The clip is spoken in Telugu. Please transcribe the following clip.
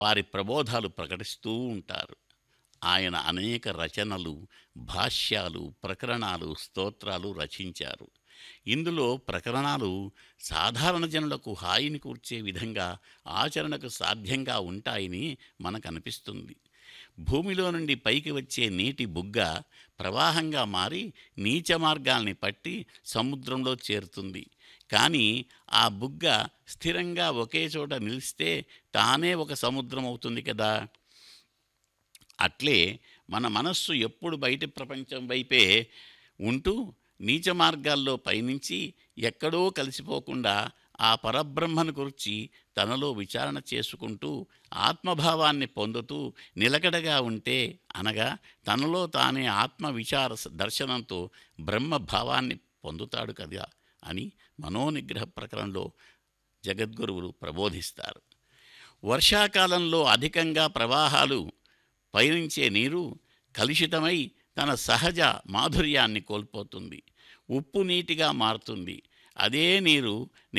వారి ప్రబోధాలు ప్రకటిస్తూ ఉంటారు ఆయన అనేక రచనలు భాష్యాలు ప్రకరణాలు స్తోత్రాలు రచించారు ఇందులో ప్రకరణాలు సాధారణ జనులకు హాయిని కూర్చే విధంగా ఆచరణకు సాధ్యంగా ఉంటాయని మనకు అనిపిస్తుంది భూమిలో నుండి పైకి వచ్చే నీటి బుగ్గ ప్రవాహంగా మారి నీచ మార్గాల్ని పట్టి సముద్రంలో చేరుతుంది కానీ ఆ బుగ్గ స్థిరంగా ఒకే చోట నిలిస్తే తానే ఒక సముద్రం అవుతుంది కదా అట్లే మన మనస్సు ఎప్పుడు బయటి ప్రపంచం వైపే ఉంటూ నీచ మార్గాల్లో పయనించి ఎక్కడో కలిసిపోకుండా ఆ పరబ్రహ్మను గురించి తనలో విచారణ చేసుకుంటూ ఆత్మభావాన్ని పొందుతూ నిలకడగా ఉంటే అనగా తనలో తానే ఆత్మ విచార స- దర్శనంతో బ్రహ్మభావాన్ని పొందుతాడు కదా అని మనోనిగ్రహ ప్రకరణలో జగద్గురువులు ప్రబోధిస్తారు వర్షాకాలంలో అధికంగా ప్రవాహాలు పయనించే నీరు కలుషితమై తన సహజ మాధుర్యాన్ని కోల్పోతుంది ఉప్పు నీటిగా మారుతుంది అదే నీరు